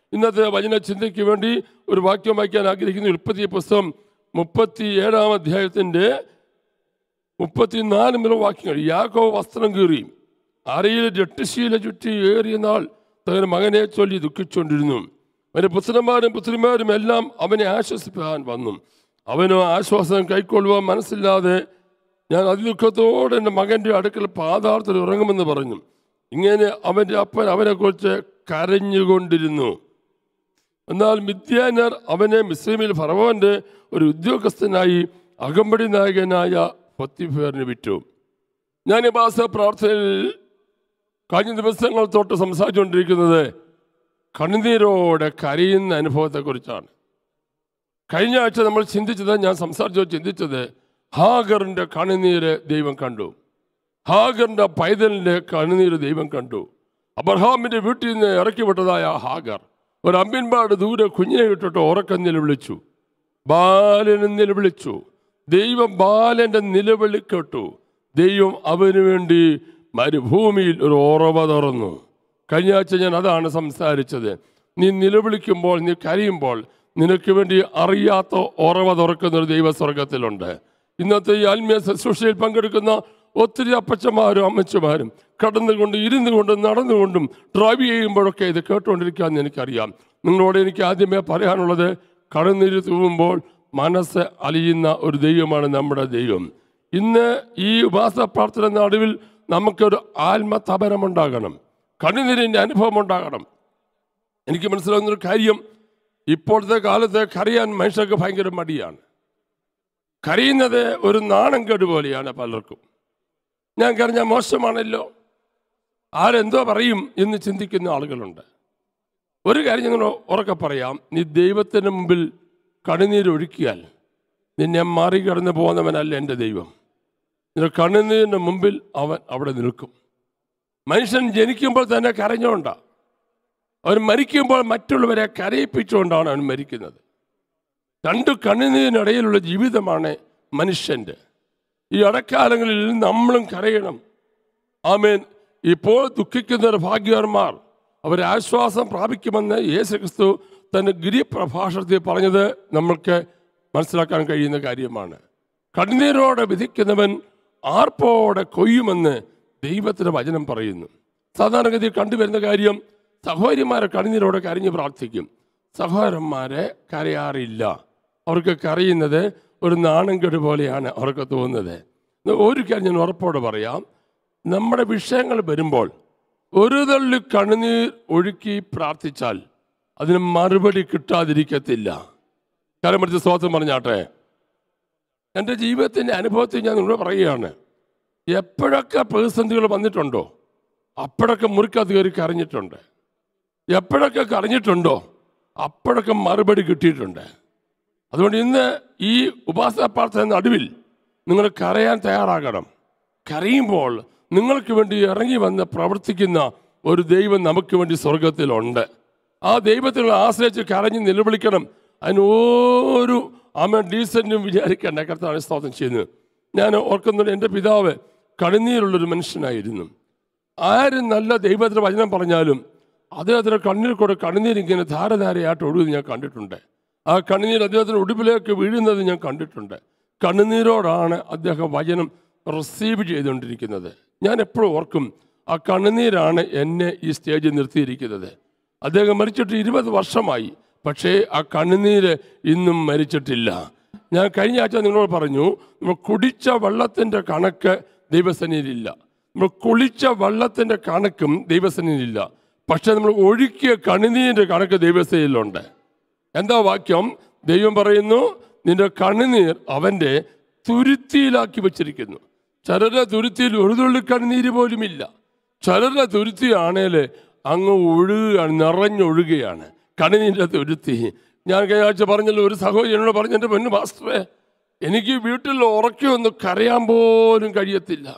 ഇന്നത്തെ വചന ചിന്തയ്ക്ക് വേണ്ടി ഒരു വാക്യം വായിക്കാൻ ആഗ്രഹിക്കുന്ന ഉൽപ്പത്തി പുസ്തകം മുപ്പത്തി ഏഴാം അധ്യായത്തിൻ്റെ മുപ്പത്തിനാല് മുതൽ വാക്യങ്ങൾ യാക്കോ വസ്ത്രം കീറി അരയിൽ രട്ടുശീല ചുറ്റി ഏറിയ നാൾ തങ്ങളുടെ മകനെ ചൊല്ലി ദുഃഖിച്ചുകൊണ്ടിരുന്നു അവൻ്റെ പുത്രന്മാരും പുത്രിമാരും എല്ലാം അവനെ ആശ്വസിപ്പാൻ വന്നു അവനോ ആശ്വാസം കൈക്കൊള്ളുവാൻ മനസ്സില്ലാതെ ഞാൻ അതിദുഃഖത്തോടെ എൻ്റെ മകൻ്റെ അടുക്കൽ പാതാളത്തിൽ ഇറങ്ങുമെന്ന് പറഞ്ഞു ഇങ്ങനെ അവൻ്റെ അപ്പൻ അവനെക്കുറിച്ച് കരഞ്ഞുകൊണ്ടിരുന്നു എന്നാൽ മിഥ്യാനർ അവനെ മിസ്ലിമിൽ ഫറവോന്റെ ഒരു ഉദ്യോഗസ്ഥനായി അകമ്പടി നായകനായ പത്തിഫേറിന് വിറ്റു ഞാൻ ഈ മാസ പ്രാർത്ഥനയിൽ കഴിഞ്ഞ ദിവസങ്ങൾ തൊട്ട് സംസാരിച്ചുകൊണ്ടിരിക്കുന്നത് കണ്ണുനീരോടെ കരയുന്ന അനുഭവത്തെക്കുറിച്ചാണ് കഴിഞ്ഞ ആഴ്ച നമ്മൾ ചിന്തിച്ചത് ഞാൻ സംസാരിച്ചോ ചിന്തിച്ചത് ഹാഗറിൻ്റെ കണ്ണുനീര് ദൈവം കണ്ടു ഹാഗറിൻ്റെ പൈതലിൻ്റെ കണ്ണുനീര് ദൈവം കണ്ടു അബ്രഹാമിൻ്റെ വീട്ടിൽ നിന്ന് ഇറക്കി വിട്ടതായ ഹാഗർ ഒരു അമ്പിൻപാട് ദൂരെ കുഞ്ഞിനെ ഇട്ടിട്ട് ഉറക്കം നിലവിളിച്ചു ബാലനെ നിലവിളിച്ചു ദൈവം ബാലന്റെ നിലവിളി കേട്ടു ദൈവം അവന് വേണ്ടി മരുഭൂമിയിൽ ഒരു ഉറവ തുറന്നു കഴിഞ്ഞ ആഴ്ച ഞാൻ അതാണ് സംസാരിച്ചത് നീ നിലവിളിക്കുമ്പോൾ നീ കരയുമ്പോൾ നിനക്ക് വേണ്ടി അറിയാത്ത ഉറവ തുറക്കുന്ന ഒരു ദൈവസ്വർഗത്തിലുണ്ട് ഇന്നത്തെ ഈ ആത്മീയ ശുശ്രൂഷയിൽ പങ്കെടുക്കുന്ന ഒത്തിരി അപ്പച്ചമാരും അമ്മച്ചമാരും കടന്നുകൊണ്ട് ഇരുന്നു കൊണ്ടും നടന്നുകൊണ്ടും ഡ്രൈവ് ചെയ്യുമ്പോഴൊക്കെ ഇത് കേട്ടുകൊണ്ടിരിക്കാമെന്ന് എനിക്കറിയാം നിങ്ങളോട് എനിക്ക് ആദ്യമേ പറയാനുള്ളത് കടന്നിരു തൂവുമ്പോൾ മനസ്സ് അലിയുന്ന ഒരു ദൈവമാണ് നമ്മുടെ ദൈവം ഇന്ന് ഈ ഉപാസ പ്രാർത്ഥന നടുവിൽ നമുക്കൊരു ആത്മതപനമുണ്ടാകണം കണ്ണുനീരിൻ്റെ അനുഭവം ഉണ്ടാകണം എനിക്ക് മനസ്സിലാകുന്നൊരു കാര്യം ഇപ്പോഴത്തെ കാലത്ത് കരയാൻ മനുഷ്യർക്ക് ഭയങ്കര മടിയാണ് കരയുന്നത് ഒരു നാണം കേട് പോലെയാണ് പലർക്കും ഞാൻ കരഞ്ഞ മോശമാണല്ലോ ആരെന്തോ പറയും എന്ന് ചിന്തിക്കുന്ന ആളുകളുണ്ട് ഒരു കാര്യം ഞങ്ങൾ ഉറക്കെ പറയാം നീ ദൈവത്തിന് മുമ്പിൽ കണ്ണുനീരൊഴുക്കിയാൽ നിന്നെ മറികടന്ന് പോകുന്നവനല്ല എൻ്റെ ദൈവം നിന്റെ കണ്ണുനീരിൻ്റെ മുമ്പിൽ അവൻ അവിടെ നിൽക്കും മനുഷ്യൻ ജനിക്കുമ്പോൾ തന്നെ കരഞ്ഞുകൊണ്ടാ അവൻ മരിക്കുമ്പോൾ മറ്റുള്ളവരെ കരയിപ്പിച്ചുകൊണ്ടാണ് അവൻ മരിക്കുന്നത് രണ്ട് കണ്ണുനീരിനിടയിലുള്ള ജീവിതമാണ് മനുഷ്യൻ്റെ ഈ ഇടക്കാലങ്ങളിൽ നമ്മളും കരയണം ആമേൻ ഇപ്പോൾ ദുഃഖിക്കുന്നവർ ഭാഗ്യവാന്മാർ അവർ ആശ്വാസം പ്രാപിക്കുമെന്ന് യേശു ക്രിസ്തു തൻ്റെ ഗിരിപ്രഭാഷണത്തിൽ പറഞ്ഞത് നമ്മൾക്ക് മനസ്സിലാക്കാൻ കഴിയുന്ന കാര്യമാണ് കണ്ണീരോടെ വിധിക്കുന്നവൻ ആർപ്പോടെ കൊയ്യുമെന്ന് ദൈവത്തിൻ്റെ വചനം പറയുന്നു സാധാരണഗതിയിൽ കണ്ടുവരുന്ന കാര്യം സഹോദരിമാരെ കണ്ണീരോടെ കരഞ്ഞ് പ്രാർത്ഥിക്കും സഹോദരന്മാരെ കരയാറില്ല അവർക്ക് കരയുന്നത് ഒരു നാണംകെട് പോലെയാണ് അവർക്ക് തോന്നുന്നത് ഒരു കാര്യം ഞാൻ ഉറപ്പോടെ പറയാം നമ്മുടെ വിഷയങ്ങൾ വരുമ്പോൾ ഒരു തള്ളി കണ്ണുനീർ ഒഴുക്കി പ്രാർത്ഥിച്ചാൽ അതിന് മറുപടി കിട്ടാതിരിക്കത്തില്ല കാര്യം പഠിച്ച സ്വാതന്ത്ര്യം പറഞ്ഞാട്ടെ എൻ്റെ ജീവിതത്തിൻ്റെ അനുഭവത്തിൽ ഞാൻ നിങ്ങളോട് പറയുകയാണ് എപ്പോഴൊക്കെ പ്രതിസന്ധികൾ വന്നിട്ടുണ്ടോ അപ്പോഴൊക്കെ മുറിക്കകത്ത് കയറി കരഞ്ഞിട്ടുണ്ട് എപ്പോഴൊക്കെ കരഞ്ഞിട്ടുണ്ടോ അപ്പോഴൊക്കെ മറുപടി കിട്ടിയിട്ടുണ്ട് അതുകൊണ്ട് ഇന്ന് ഈ ഉപാസന പ്രാർത്ഥന നടുവിൽ നിങ്ങൾ കരയാൻ തയ്യാറാകണം കരയുമ്പോൾ നിങ്ങൾക്ക് വേണ്ടി ഇറങ്ങി വന്ന് പ്രവർത്തിക്കുന്ന ഒരു ദൈവം നമുക്ക് വേണ്ടി സ്വർഗത്തിലുണ്ട് ആ ദൈവത്തിൽ ആശ്രയിച്ച് കരഞ്ഞ് നിലവിളിക്കണം അതിന് ഒരു അമ്മ ഡീസൻറ്റും വിചാരിക്കേണ്ട കർത്താവ് സ്തോത്രം ചെയ്യുന്നത് ഞാൻ ഓർക്കുന്നുണ്ട് എൻ്റെ പിതാവ് കണ്ണുനീരുള്ളൊരു മനുഷ്യനായിരുന്നു ആര് നല്ല ദൈവത്തിൻ്റെ വചനം പറഞ്ഞാലും അദ്ദേഹത്തിൻ്റെ കണ്ണിൽ കൂടെ കണ്ണുനീർ ഇങ്ങനെ ധാരധാരയായിട്ട് ഒഴുകുന്നത് ഞാൻ കണ്ടിട്ടുണ്ട് ആ കണ്ണുനീർ അദ്ദേഹത്തിൻ്റെ ഉടുപ്പിലേക്ക് വീഴുന്നത് ഞാൻ കണ്ടിട്ടുണ്ട് കണ്ണുനീരോടാണ് അദ്ദേഹം വചനം റിസീവ് ചെയ്തുകൊണ്ടിരിക്കുന്നത് ഞാൻ എപ്പോഴും ഓർക്കും ആ കണ്ണുനീരാണ് എന്നെ ഈ സ്റ്റേജിൽ നിർത്തിയിരിക്കുന്നത് അദ്ദേഹം മരിച്ചിട്ട് ഇരുപത് വർഷമായി പക്ഷേ ആ കണ്ണുനീര് ഇന്നും മരിച്ചിട്ടില്ല ഞാൻ കഴിഞ്ഞ ആഴ്ച നിങ്ങളോട് പറഞ്ഞു നമ്മൾ കുടിച്ച വെള്ളത്തിൻ്റെ കണക്ക് ദൈവസന്നിധിയിലില്ല നമ്മൾ കുളിച്ച വെള്ളത്തിൻ്റെ കണക്കും ദൈവസന്നിധിയിലില്ല പക്ഷെ നമ്മൾ ഒഴുക്കിയ കണ്ണുനീരിൻ്റെ കണക്ക് ദൈവസേനയിലുണ്ട് എന്താ വാക്യം ദൈവം പറയുന്നു നിന്റെ കണ്ണുനീർ അവൻ്റെ തുരുത്തിയിലാക്കി വെച്ചിരിക്കുന്നു ചിലരുടെ തുരുത്തിയിൽ ഒരു തുള്ളി കണ്ണുനീര് പോലുമില്ല ചിലരുടെ തുരുത്തിയാണേൽ അങ്ങ് ഒഴുകുകയാണ് നിറഞ്ഞൊഴുകുകയാണ് കണ്ണുനീരിൻ്റെ തുരുത്തി ഞാൻ കഴിഞ്ഞ പറഞ്ഞല്ലോ ഒരു സഹോദരി എന്നോട് പറഞ്ഞു എൻ്റെ പൊന്നു മാസ്റ്ററെ എനിക്ക് വീട്ടിൽ ഉറക്കി ഒന്ന് കരയാൻ പോലും കഴിയത്തില്ല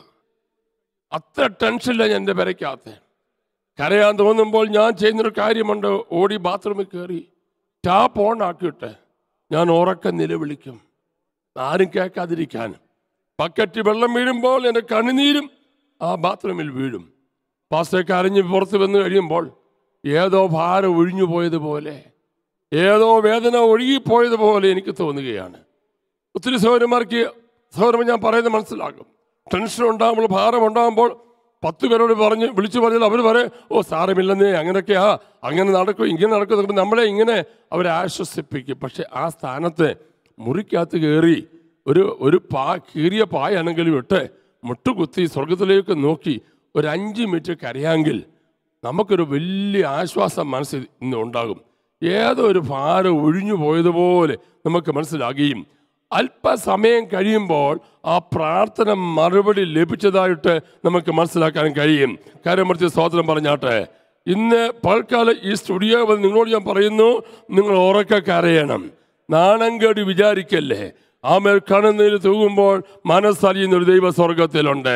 അത്ര ടെൻഷനില്ല എൻ്റെ പെരയ്ക്കകത്ത് കരയാൻ തോന്നുമ്പോൾ ഞാൻ ചെയ്യുന്നൊരു കാര്യമുണ്ട് ഓടി ബാത്റൂമിൽ കയറി ടാപ്പ് ഓൺ ആക്കിയിട്ട് ഞാൻ ഉറക്കം നിലവിളിക്കും ആരും കേൾക്കാതിരിക്കാൻ ബക്കറ്റ് വെള്ളം വീഴുമ്പോൾ എൻ്റെ കണ്ണുനീരും ആ ബാത്റൂമിൽ വീഴും പാസ്റ്റേ കരഞ്ഞ് പുറത്ത് വന്ന് കഴിയുമ്പോൾ ഏതോ ഭാരം ഒഴിഞ്ഞു പോയതുപോലെ ഏതോ വേദന ഒഴുകിപ്പോയതുപോലെ എനിക്ക് തോന്നുകയാണ് ഒത്തിരി സൗരന്മാർക്ക് സൗരമ ഞാൻ പറയുന്നത് മനസ്സിലാകും ടെൻഷൻ ഉണ്ടാകുമ്പോൾ ഭാരം ഉണ്ടാകുമ്പോൾ പത്ത് പേരോട് പറഞ്ഞ് വിളിച്ചു പറഞ്ഞാൽ അവർ പറയും ഓ സാരമില്ലെന്നേ അങ്ങനെയൊക്കെയാ അങ്ങനെ നടക്കും ഇങ്ങനെ നടക്കും എന്നൊക്കെ നമ്മളെ ഇങ്ങനെ അവരെ ആശ്വസിപ്പിക്കും പക്ഷെ ആ സ്ഥാനത്ത് മുറിക്കകത്ത് കയറി ഒരു ഒരു പാ കീറിയ പായാണെങ്കിലും ഇട്ട് മുട്ടുകുത്തി സ്വർഗത്തിലേക്ക് നോക്കി ഒരു അഞ്ച് മിനിറ്റ് കരയാമെങ്കിൽ നമുക്കൊരു വലിയ ആശ്വാസം മനസ്സിൽ ഇന്ന് ഉണ്ടാകും ഏതോ ഒരു ഭാരം ഒഴിഞ്ഞു പോയതുപോലെ നമുക്ക് മനസ്സിലാകുകയും അല്പസമയം കഴിയുമ്പോൾ ആ പ്രാർത്ഥന മറുപടി ലഭിച്ചതായിട്ട് നമുക്ക് മനസ്സിലാക്കാൻ കഴിയും കാര്യമർത്തി സ്വാതന്ത്ര്യം പറഞ്ഞാട്ടെ ഇന്ന് പൽക്കാലം ഈ സ്റ്റുഡിയോ വന്ന് നിങ്ങളോട് ഞാൻ പറയുന്നു നിങ്ങൾ ഉറക്കെ കരയണം നാണം കേടി വിചാരിക്കല്ലേ ആമേൽ കണ്ണുനീര് തൂകുമ്പോൾ മനസ്സറിയുന്ന ഒരു ദൈവ സ്വർഗത്തിലുണ്ട്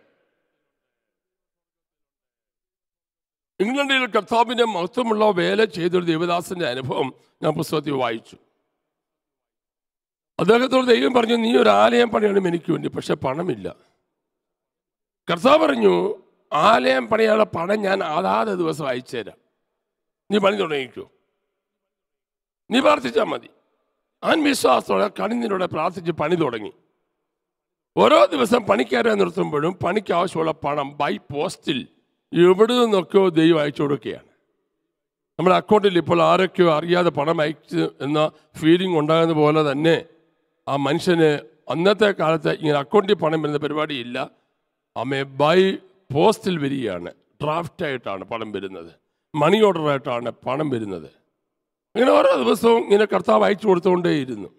ഇംഗ്ലണ്ടിൽ കർത്താവിൻ്റെ മഹത്വമുള്ള വേല ചെയ്തൊരു ദേവദാസന്റെ അനുഭവം ഞാൻ പുസ്തകത്തിൽ വായിച്ചു അദ്ദേഹത്തോട് ദൈവം പറഞ്ഞു നീ ഒരു ആലയം പണിയണം എനിക്ക് വേണ്ടി പക്ഷെ പണമില്ല കർത്താവ് പറഞ്ഞു ആലയം പണിയാനുള്ള പണം ഞാൻ അതാത് ദിവസം അയച്ചുതരാം നീ പണി തുടങ്ങിക്കോ നീ പ്രാർത്ഥിച്ചാൽ മതി ആൻ വിശ്വാസത്തോടെ കണിഞ്ഞിലൂടെ പ്രാർത്ഥിച്ച് പണി തുടങ്ങി ഓരോ ദിവസം പണിക്കാരെ നിർത്തുമ്പോഴും പണിക്ക് ആവശ്യമുള്ള പണം ബൈ പോസ്റ്റിൽ എവിടെ നിന്നൊക്കെയോ ദൈവം അയച്ചു കൊടുക്കുകയാണ് നമ്മുടെ അക്കൗണ്ടിൽ ഇപ്പോൾ ആരൊക്കെയോ അറിയാതെ പണം അയച്ചു എന്ന ഫീലിംഗ് ഉണ്ടാകുന്ന പോലെ തന്നെ ആ മനുഷ്യന് അന്നത്തെ കാലത്ത് ഇങ്ങനെ അക്കൗണ്ടിൽ പണം വരുന്ന പരിപാടിയില്ല അമ്മയെ ബൈ പോസ്റ്റിൽ വരികയാണ് ഡ്രാഫ്റ്റായിട്ടാണ് പണം വരുന്നത് മണി ഓർഡറായിട്ടാണ് പണം വരുന്നത് അങ്ങനെ ഓരോ ദിവസവും ഇങ്ങനെ കർത്താവ് അയച്ചു കൊടുത്തുകൊണ്ടേയിരുന്നു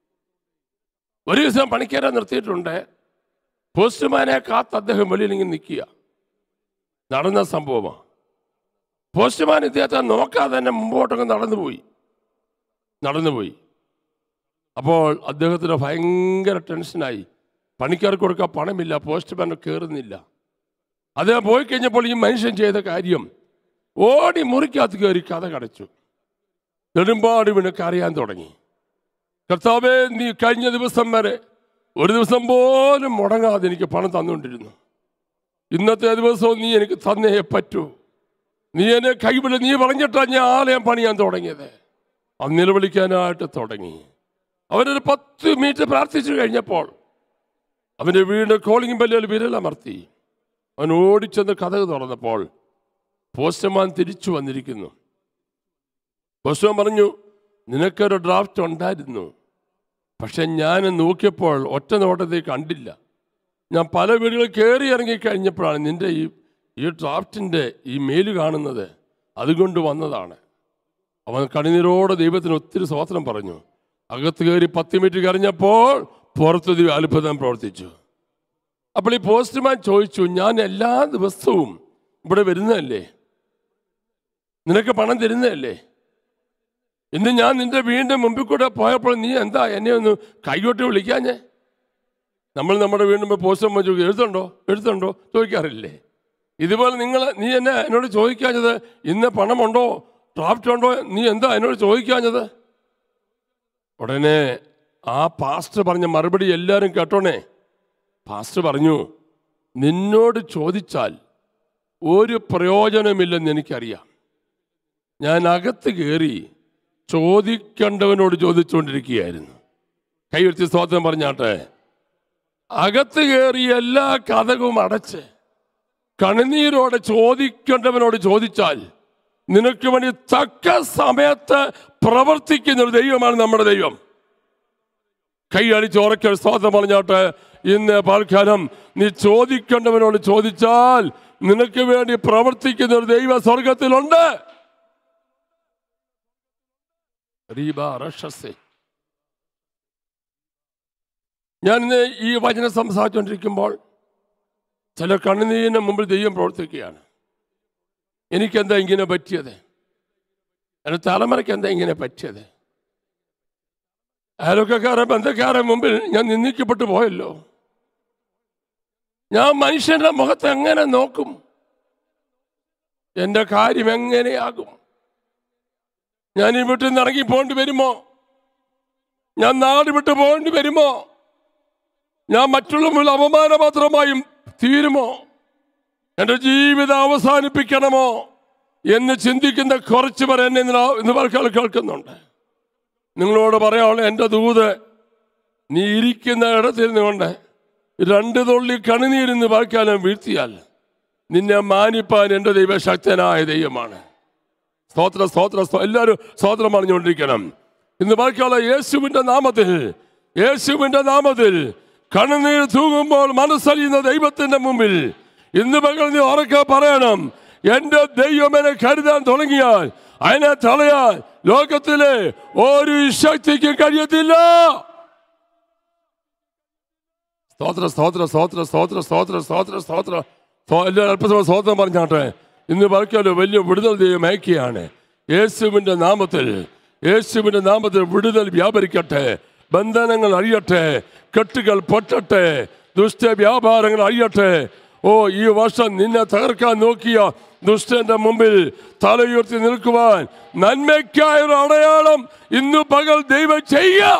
ഒരു ദിവസം പണിക്കാരെ നിർത്തിയിട്ടുണ്ട് പോസ്റ്റ്മാനെ കാത്ത് അദ്ദേഹം വെളിയിൽ ഇങ്ങനെ നിൽക്കുക നടന്ന സംഭവമാണ് പോസ്റ്റ്മാൻ ഇദ്ദേഹത്തെ നോക്കാതെ തന്നെ മുമ്പോട്ടൊക്കെ നടന്നുപോയി നടന്നുപോയി അപ്പോൾ അദ്ദേഹത്തിന് ഭയങ്കര ടെൻഷനായി പണിക്കാർക്ക് കൊടുക്കാൻ പണമില്ല പോസ്റ്റ്മാൻ കയറുന്നില്ല അദ്ദേഹം പോയി കഴിഞ്ഞപ്പോൾ ഈ മനുഷ്യൻ ചെയ്ത കാര്യം ഓടി മുറിക്കകത്ത് കയറി കഥ കടച്ചു നെടുമ്പാട് വീണ് കരയാൻ തുടങ്ങി കർത്താവേ നീ കഴിഞ്ഞ ദിവസം വരെ ഒരു ദിവസം പോലും മുടങ്ങാതെ എനിക്ക് പണം തന്നുകൊണ്ടിരുന്നു ഇന്നത്തെ ദിവസവും നീ എനിക്ക് തന്നേ പറ്റൂ നീ എന്നെ കൈവിട നീ പറഞ്ഞിട്ടാ ഞാൻ ആലയം പണിയാൻ തുടങ്ങിയത് അന്ന് നിലവിളിക്കാനായിട്ട് തുടങ്ങി അവനൊരു പത്ത് മിനിറ്റ് പ്രാർത്ഥിച്ചു കഴിഞ്ഞപ്പോൾ അവൻ്റെ വീട് കോളിംഗ് ബെല്ലിൽ വിരലമർത്തി അവൻ ഓടിച്ചെന്ന് കഥക് തുറന്നപ്പോൾ പോസ്റ്റ്മാൻ തിരിച്ചു വന്നിരിക്കുന്നു പോസ്റ്റ്മാൻ പറഞ്ഞു നിനക്കൊരു ഡ്രാഫ്റ്റ് ഉണ്ടായിരുന്നു പക്ഷെ ഞാൻ നോക്കിയപ്പോൾ ഒറ്റ നോട്ടത്തിൽ കണ്ടില്ല ഞാൻ പല വീടുകളിൽ കയറി ഇറങ്ങി കഴിഞ്ഞപ്പോഴാണ് നിന്റെ ഈ ഈ ഡ്രാഫ്റ്റിൻ്റെ ഈ മെയിൽ കാണുന്നത് അതുകൊണ്ട് വന്നതാണ് അവൻ കണിനീരോടെ ദൈവത്തിന് ഒത്തിരി സ്വാതന്ത്ര്യം പറഞ്ഞു അകത്ത് കയറി പത്ത് മിനിറ്റ് കരഞ്ഞപ്പോൾ പുറത്ത് ദൈവം അത്ഭുതം പ്രവർത്തിച്ചു അപ്പോൾ ഈ പോസ്റ്റ്മാൻ ചോദിച്ചു ഞാൻ എല്ലാ ദിവസവും ഇവിടെ വരുന്നതല്ലേ നിനക്ക് പണം തരുന്നതല്ലേ ഇന്ന് ഞാൻ നിന്റെ വീടിൻ്റെ മുമ്പിൽ കൂടെ പോയപ്പോൾ നീ എന്താ എന്നെ ഒന്ന് കൈകൊട്ടി വിളിക്കാഞ്ഞേ നമ്മൾ നമ്മുടെ വീണ്ടും പോസ്റ്റ്മാൻ ചോദിക്കും എഴുത്തുണ്ടോ എഴുത്തുണ്ടോ ചോദിക്കാറില്ലേ ഇതുപോലെ നിങ്ങൾ നീ എന്നെ എന്നോട് ചോദിക്കാഞ്ഞത് ഇന്ന് പണമുണ്ടോ ഡ്രാഫ്റ്റ് ഉണ്ടോ നീ എന്താ എന്നോട് ചോദിക്കാഞ്ഞത് ഉടനെ ആ പാസ്റ്റർ പറഞ്ഞ മറുപടി എല്ലാവരും കേട്ടോണേ പാസ്റ്റർ പറഞ്ഞു നിന്നോട് ചോദിച്ചാൽ ഒരു പ്രയോജനമില്ലെന്ന് എനിക്കറിയാം ഞാൻ അകത്ത് കയറി ചോദിക്കേണ്ടവനോട് ചോദിച്ചുകൊണ്ടിരിക്കുകയായിരുന്നു കൈവരുത്തി സ്വാതന്ത്ര്യം പറഞ്ഞാട്ടെ അകത്ത് കയറി എല്ലാ കഥകളും അടച്ച് കണ്ണുനീരോടെ ചോദിക്കേണ്ടവനോട് ചോദിച്ചാൽ നിനക്ക് വേണ്ടി തക്ക സമയത്ത് പ്രവർത്തിക്കുന്ന ഒരു ദൈവമാണ് നമ്മുടെ ദൈവം കൈ അടിച്ച് ഉറക്കെ സ്വാതന്ത്ര്യം പറഞ്ഞാട്ടെ ഇന്ന് പാൽക്കാലം നീ ചോദിക്കേണ്ടവനോട് ചോദിച്ചാൽ നിനക്ക് വേണ്ടി പ്രവർത്തിക്കുന്ന ഒരു ദൈവ സ്വർഗത്തിലുണ്ട് റീബ റഷസെ. ഞാൻ ഇന്ന് ഈ വചനം സംസാരിച്ചുകൊണ്ടിരിക്കുമ്പോൾ ചില കണ്ണുനീരിന് മുമ്പിൽ ദൈവം പ്രവർത്തിക്കുകയാണ് എനിക്കെന്താ ഇങ്ങനെ പറ്റിയത് എൻ്റെ തലമുറയ്ക്ക് എന്താ ഇങ്ങനെ പറ്റിയത് അയൽവക്കക്കാരെ ബന്ധക്കാരെ മുമ്പിൽ ഞാൻ നിന്ദിക്കപ്പെട്ടു പോയല്ലോ ഞാൻ മനുഷ്യന്റെ മുഖത്ത് എങ്ങനെ നോക്കും എൻ്റെ കാര്യം എങ്ങനെയാകും ഞാൻ ഈ വീട്ടിൽ നിന്ന് ഇറങ്ങി പോകേണ്ടി വരുമോ ഞാൻ നാട് വിട്ട് പോകേണ്ടി വരുമോ ഞാൻ മറ്റുള്ളവരിൽ അപമാനപാത്രമായും തീരുമോ എൻ്റെ ജീവിതം അവസാനിപ്പിക്കണമോ എന്ന് ചിന്തിക്കുന്ന കുറച്ച് പേർ എന്നെ ഇന്ന് രാ- ഇന്ന് പലക്കാൾ കേൾക്കുന്നുണ്ട് നിങ്ങളോട് പറയാനുള്ള എൻ്റെ ദൂത് നീ ഇരിക്കുന്ന ഇടത്തിൽ നിന്നുകൊണ്ട് രണ്ട് തുള്ളി കണ്ണുനീരിന്ന് വാക്കാലം വീഴ്ത്തിയാൽ നിന്നെ മാനിപ്പാൻ എൻ്റെ ദൈവശക്തനായ ദൈവമാണ് സ്തോത്ര സ്തോത്ര സ്തോ- എല്ലാവരും സ്തോത്രം പറഞ്ഞുകൊണ്ടിരിക്കണം ഇന്ന് ബാക്കിയുള്ള യേശുവിൻ്റെ നാമത്തിൽ യേശുവിൻ്റെ നാമത്തിൽ കണ്ണുനീർ തൂകുമ്പോൾ മനസ്സറിയുന്ന ദൈവത്തിൻ്റെ മുമ്പിൽ ഇന്ന് പകൽ നീ ഉറക്കെ പറയണം എൻ്റെ ദൈവം എന്നെ കരുതാൻ തുടങ്ങിയാൽ അതിനെ തടയാൻ ലോകത്തിലെ ഒരു ശക്തിക്കും കഴിയത്തില്ല സ്തോത്ര സ്തോത്ര സ്തോത്ര സ്തോത്ര സ്തോത്ര സ്തോത്ര സ്തോത്ര സ്തോ- എല്ലാവരും അല്പസമയം സ്തോത്രം പറഞ്ഞാട്ടെ ഇന്ന് ബാക്കിയല്ലോ വലിയ വിടുതൽ ദൈവം അയക്കുകയാണ് യേശുവിൻ്റെ നാമത്തിൽ യേശുവിൻ്റെ നാമത്തിൽ വിടുതൽ വ്യാപരിക്കട്ടെ ബന്ധനങ്ങൾ അഴിയട്ടെ കെട്ടുകൾ പൊട്ടട്ടെ ദുഷ്ട വ്യാപാരങ്ങൾ അഴിയട്ടെ ഓ ഈ വർഷം നിന്നെ തകർക്കാൻ നോക്കിയ ദുഷ്ടന്റെ മുമ്പിൽ തലയുയർത്തി നിൽക്കുവാൻ നന്മയ്ക്കായ ഒരു അടയാളം ഇന്ന് പകൽ ദൈവം ചെയ്യാം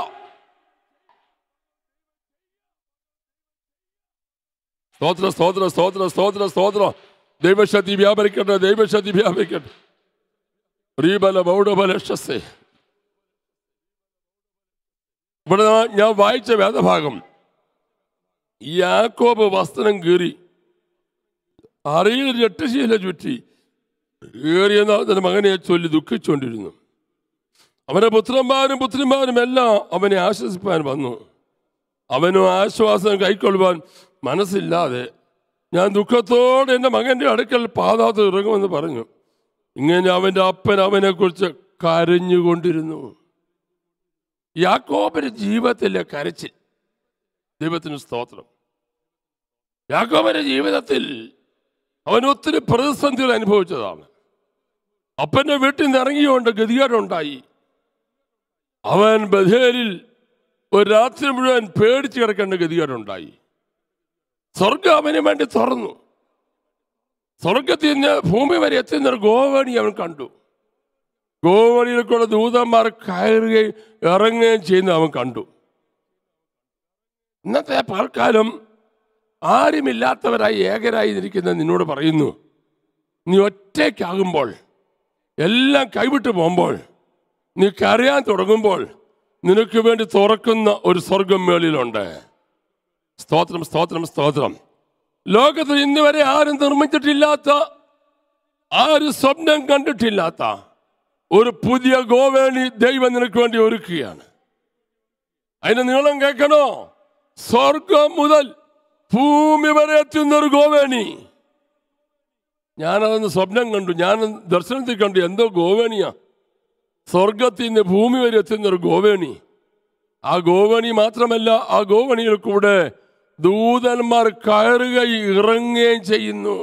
സ്തോത്ര സ്തോത്ര സ്തോത്ര സ്തോത്ര സ്തോത്ര ദൈവശക്തി വ്യാപരിക്കട്ടെ ദൈവശക്തി വ്യാപരിക്കട്ടെ റീബല ബൗഡബല ഷസ്സേ ഇവിടെ നാ- ഞാൻ വായിച്ച വേദഭാഗം യാക്കോബ് വസ്ത്രം കീറി അറിയിൽ രട്ടുശീല ചുറ്റി ഏറിയ നാഥന്റെ മകനെ ചൊല്ലി ദുഃഖിച്ചുകൊണ്ടിരുന്നു അവന്റെ പുത്രന്മാരും പുത്രിമാരും എല്ലാം അവനെ ആശ്വസിപ്പാൻ വന്നു അവനും ആശ്വാസം കൈക്കൊള്ളുവാൻ മനസ്സില്ലാതെ ഞാൻ ദുഃഖത്തോടെ എൻ്റെ മകൻ്റെ അടുക്കൽ പാതാത്ത് ഇറങ്ങുമെന്ന് പറഞ്ഞു ഇങ്ങനെ അവൻ്റെ അപ്പൻ അവനെക്കുറിച്ച് കരഞ്ഞുകൊണ്ടിരുന്നു യാക്കോബിന്റെ ജീവിതത്തിലെ കരച്ചിൽ ദൈവത്തിന് സ്തോത്രം യാക്കോബിന്റെ ജീവിതത്തിൽ അവൻ ഒത്തിരി പ്രതിസന്ധികൾ അനുഭവിച്ചതാണ് അപ്പന്റെ വീട്ടിൽ നിന്ന് ഇറങ്ങിയോണ്ട് ഗതികേടുണ്ടായി അവൻ ബഥേലിൽ ഒരു രാത്രി മുഴുവൻ പേടിച്ച് കിടക്കേണ്ട ഗതികേടുണ്ടായി സ്വർഗം അവന് വേണ്ടി തുറന്നു സ്വർഗത്തിൽ നിന്ന് ഭൂമി വരെ എത്തുന്ന ഒരു ഗോവണി അവൻ കണ്ടു ഗോവണിയിൽ കൂടെ ദൂതന്മാർ കയറുകയും ഇറങ്ങുകയും ചെയ്യുന്ന അവൻ കണ്ടു ഇന്നത്തെ പൽക്കാലം ആരുമില്ലാത്തവരായി ഏകരായി ഇരിക്കുന്ന നിന്നോട് പറയുന്നു നീ ഒറ്റയ്ക്കാകുമ്പോൾ എല്ലാം കൈവിട്ട് പോകുമ്പോൾ നീ കരയാൻ തുടങ്ങുമ്പോൾ നിനക്ക് വേണ്ടി തുറക്കുന്ന ഒരു സ്വർഗം മേളിലുണ്ട് സ്തോത്രം സ്തോത്രം സ്തോത്രം ലോകത്തിൽ ഇന്ന് വരെ ആരും നിർമ്മിച്ചിട്ടില്ലാത്ത ആരും സ്വപ്നം കണ്ടിട്ടില്ലാത്ത ഒരു പുതിയ ഗോവേണി ദൈവം നിനക്ക് വേണ്ടി ഒരുക്കുകയാണ് അതിന്റെ നീളം കേൾക്കണോ സ്വർഗം മുതൽ ഭൂമി വരെ എത്തുന്ന ഒരു ഗോവേണി ഞാനതൊന്ന് സ്വപ്നം കണ്ടു ഞാൻ ദർശനത്തിൽ കണ്ടു എന്തോ ഗോവേണിയാ സ്വർഗത്തിൽ നിന്ന് ഭൂമി വരെ എത്തുന്ന ഒരു ഗോവേണി ആ ഗോവണി മാത്രമല്ല ആ ഗോവണിയിൽ കൂടെ ദൂതന്മാർ കയറുകയും ഇറങ്ങുകയും ചെയ്യുന്നു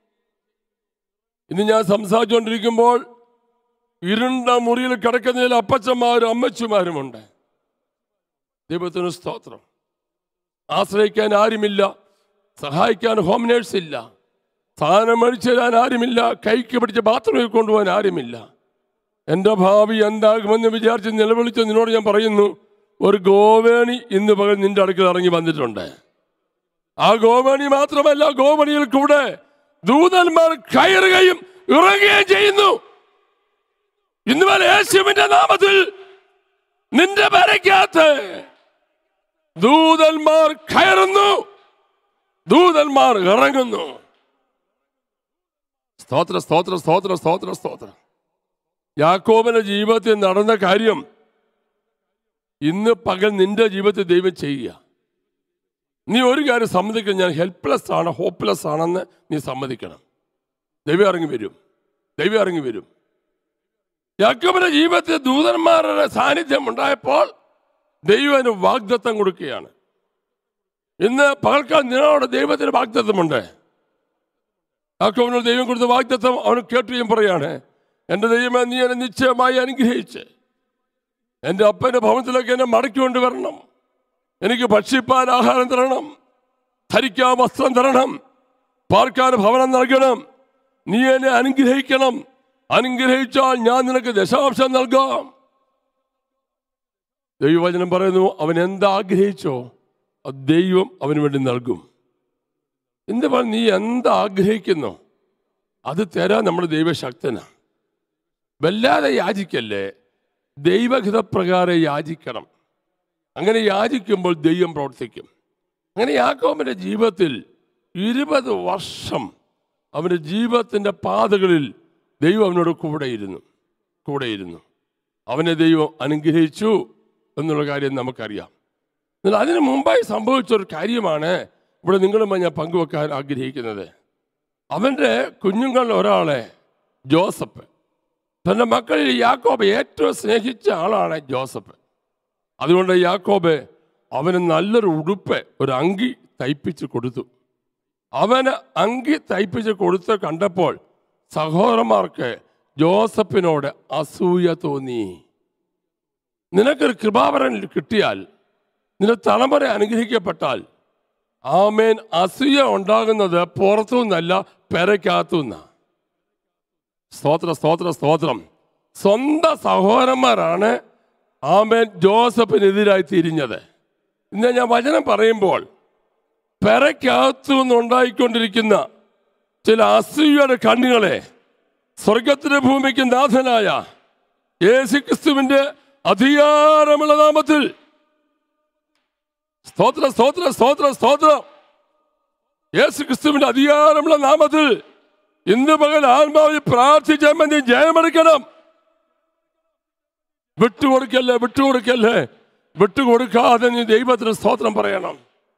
ഇന്ന് ഞാൻ സംസാരിച്ചുകൊണ്ടിരിക്കുമ്പോൾ ഇരുണ്ട മുറിയിൽ കിടക്കുന്നതിൽ അപ്പച്ചന്മാരും അമ്മച്ചിമാരുമുണ്ട് ദൈവത്തിന് സ്തോത്രം ആശ്രയിക്കാൻ ആരുമില്ല സഹായിക്കാൻ ഹോം നേഴ്സ് ഇല്ല സാധനം മേടിച്ചു തരാൻ ആരുമില്ല കൈക്ക് പിടിച്ച് ബാത്റൂമിൽ കൊണ്ടുപോകാൻ ആരുമില്ല എൻ്റെ ഭാവി എന്താകുമെന്ന് വിചാരിച്ച് നിലവിളിച്ച് നിന്നോട് ഞാൻ പറയുന്നു ഒരു ഗോവേണി ഇന്ന് പകൽ നിന്റെ അടുക്കൽ ഇറങ്ങി വന്നിട്ടുണ്ട് ആ ഗോവണി മാത്രമല്ല ഗോവണിയിൽ കൂടെ ദൂതന്മാർ കയറുകയും ഇറങ്ങുകയും ചെയ്യുന്നു ഇന്ന് വരെ യേശുവിന്റെ നാമത്തിൽ നിന്റെ വരയ്ക്കകത്ത് ദൂതന്മാർ കയറുന്നു ദൂതന്മാർ ഇറങ്ങുന്നു സ്തോത്ര സ്തോത്ര സ്തോത്ര സ്തോത്ര സ്തോത്ര യാക്കോബിന്റെ ജീവിതത്തിൽ നടന്ന കാര്യം ഇന്ന് പകൽ നിന്റെ ജീവിതത്തിൽ ദൈവം ചെയ്യുക നീ ഒരു കാര്യം സമ്മതിക്കണം ഞാൻ ഹെൽപ്ലെസ് ആണ് ഹോപ്പ്ലെസ് ആണെന്ന് നീ സമ്മതിക്കണം ദൈവം ഇറങ്ങി വരും ദൈവം ഇറങ്ങി വരും യാക്കോബിന്റെ ജീവിതത്തിൽ ദൂതന്മാരുടെ സാന്നിധ്യം ഉണ്ടായപ്പോൾ ദൈവന് വാഗ്ദത്തം കൊടുക്കുകയാണ് ഇന്ന് പകൽക്കാൽ നിന്നോട് ദൈവത്തിന് വാഗ്ദത്തമുണ്ട് യാക്കോബിനോട് ദൈവം കൊടുത്ത വാഗ്ദത്തം അവന് കേട്ടുകയും പറയാണ് എൻ്റെ ദൈവമേ നീ എന്നെ നിശ്ചയമായി അനുഗ്രഹിച്ച് എൻ്റെ അപ്പൻ്റെ ഭവനത്തിലേക്ക് എന്നെ മടക്കി കൊണ്ടുവരണം എനിക്ക് ഭക്ഷിപ്പാൻ ആഹാരം തരണം ധരിക്കാൻ വസ്ത്രം തരണം പാർക്കാൻ ഭവനം നൽകണം നീ എന്നെ അനുഗ്രഹിക്കണം അനുഗ്രഹിച്ചാൽ ഞാൻ നിനക്ക് ദശാംശം നൽകാം ദൈവവചനം പറയുന്നു അവൻ എന്താഗ്രഹിച്ചോ അത് ദൈവം അവന് വേണ്ടി നൽകും എന്ത് പറഞ്ഞു നീ എന്താഗ്രഹിക്കുന്നു അത് തരാൻ നമ്മൾ ദൈവശക്തനാണ് വല്ലാതെ യാചിക്കല്ലേ ദൈവഹിതപ്രകാരം യാചിക്കണം അങ്ങനെ യാചിക്കുമ്പോൾ ദൈവം പ്രവർത്തിക്കും അങ്ങനെ യാക്കോബിൻ്റെ ജീവിതത്തിൽ ഇരുപത് വർഷം അവൻ്റെ ജീവിതത്തിൻ്റെ പാതകളിൽ ദൈവം അവനോട് കൂടെയിരുന്നു കൂടെയിരുന്നു അവനെ ദൈവം അനുഗ്രഹിച്ചു എന്നുള്ള കാര്യം നമുക്കറിയാം എന്നാൽ അതിനു മുമ്പായി സംഭവിച്ച ഒരു കാര്യമാണ് ഇവിടെ നിങ്ങളുമായി ഞാൻ പങ്കുവെക്കാൻ ആഗ്രഹിക്കുന്നത് അവൻ്റെ കുഞ്ഞുങ്ങളിൽ ഒരാളെ ജോസഫ് തൻ്റെ മക്കളിൽ യാക്കോബ് ഏറ്റവും സ്നേഹിച്ച ആളാണ് ജോസഫ് അതുകൊണ്ട് യാക്കോബ് അവന് നല്ലൊരു ഉടുപ്പ് ഒരു അങ്കി തയ്പ്പിച്ച് കൊടുത്തു അവന് അങ്കി തയ്പ്പിച്ച് കൊടുത്ത് കണ്ടപ്പോൾ സഹോദരന്മാർക്ക് ജോസഫിനോട് അസൂയ തോന്നി നിനക്കൊരു കൃപാവരൻ കിട്ടിയാൽ നിന്റെ തലമുറ അനുഗ്രഹിക്കപ്പെട്ടാൽ ആമേൻ അസൂയ ഉണ്ടാകുന്നത് പുറത്തുനിന്നല്ല പെരയ്ക്കകത്തുനിന്ന സ്തോത്ര സ്തോത്ര സ്തോത്രം സ്വന്തം സഹോദരന്മാരാണ് ആമേൻ ജോസഫിനെതിരായി തിരിഞ്ഞത് ഇന്ന് ഞാൻ വചനം പറയുമ്പോൾ പെരയ്ക്കകത്തു നിന്നുണ്ടായിക്കൊണ്ടിരിക്കുന്ന ചില അസൂയയുടെ കണ്ണുകളെ സ്വർഗത്തിന്റെ ഭൂമിക്ക് നാഥനായ യേശുക്രിസ്തുവിന്റെ അധികാരമുള്ള നാമത്തിൽ സ്തോത്ര സ്തോത്ര സ്തോത്ര സ്തോത്രം യേശു ക്രിസ്തുവിന്റെ അധികാരമുള്ള നാമത്തിൽ ഇന്ന് പകൽ ആത്മാവിൽ പ്രാർത്ഥിച്ചാൽ നീ ജയമെടുക്കണം വിട്ടുകൊടുക്കല്ലേ വിട്ടുകൊടുക്കല്ലേ വിട്ടുകൊടുക്കാതെ നീ ദൈവത്തിന് സ്തോത്രം പറയണം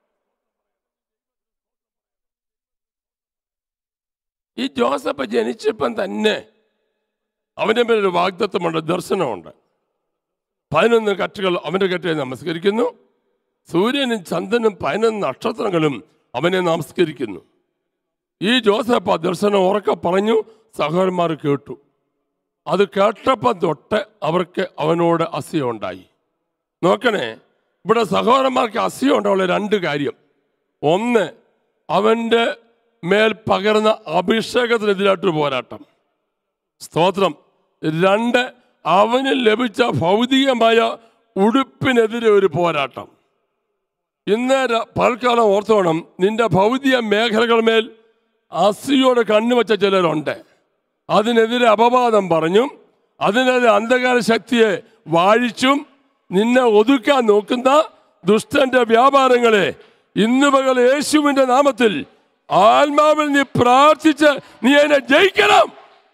ഈ ജോസഫ് ജനിച്ചപ്പം തന്നെ അവന്റെ മേലൊരു വാഗ്ദത്വമുണ്ട് ദർശനമുണ്ട് പതിനൊന്ന് കറ്റുകൾ അവന്റെ കെട്ടിയെ നമസ്കരിക്കുന്നു സൂര്യനും ചന്ദ്രനും പതിനൊന്ന് നക്ഷത്രങ്ങളും അവനെ നമസ്കരിക്കുന്നു ഈ ജോസഫ് ആ ദർശനം ഉറക്കെ പറഞ്ഞു സഹോദരന്മാർ കേട്ടു അത് കേട്ടപ്പം തൊട്ട് അവർക്ക് അവനോട് അസൂയ ഉണ്ടായി നോക്കണേ ഇവിടെ സഹോദരന്മാർക്ക് അസൂയ ഉണ്ടാവുള്ള രണ്ട് കാര്യം ഒന്ന് അവൻ്റെ മേൽ പകർന്ന അഭിഷേകത്തിനെതിരായിട്ടൊരു പോരാട്ടം സ്തോത്രം രണ്ട് അവന് ലഭിച്ച ഭൗതികമായ ഉടുപ്പിനെതിരെ ഒരു പോരാട്ടം ഇന്ന് ര- പൽക്കാലം ഓർത്തോണം നിന്റെ ഭൗതിക മേഖലകളുമേൽ അസിയോട് കണ്ണുവച്ച ചിലരുണ്ട് അതിനെതിരെ അപവാദം പറഞ്ഞും അതിനെതിരെ അന്ധകാര ശക്തിയെ വാഴിച്ചും നിന്നെ ഒതുക്കാൻ നോക്കുന്ന ദുഷ്ടന്റെ വ്യാപാരങ്ങളെ ഇന്ന് പകൽ യേശുവിന്റെ നാമത്തിൽ ആത്മാവിൽ നീ പ്രാർത്ഥിച്ച് നീ എന്നെ ജയിക്കണം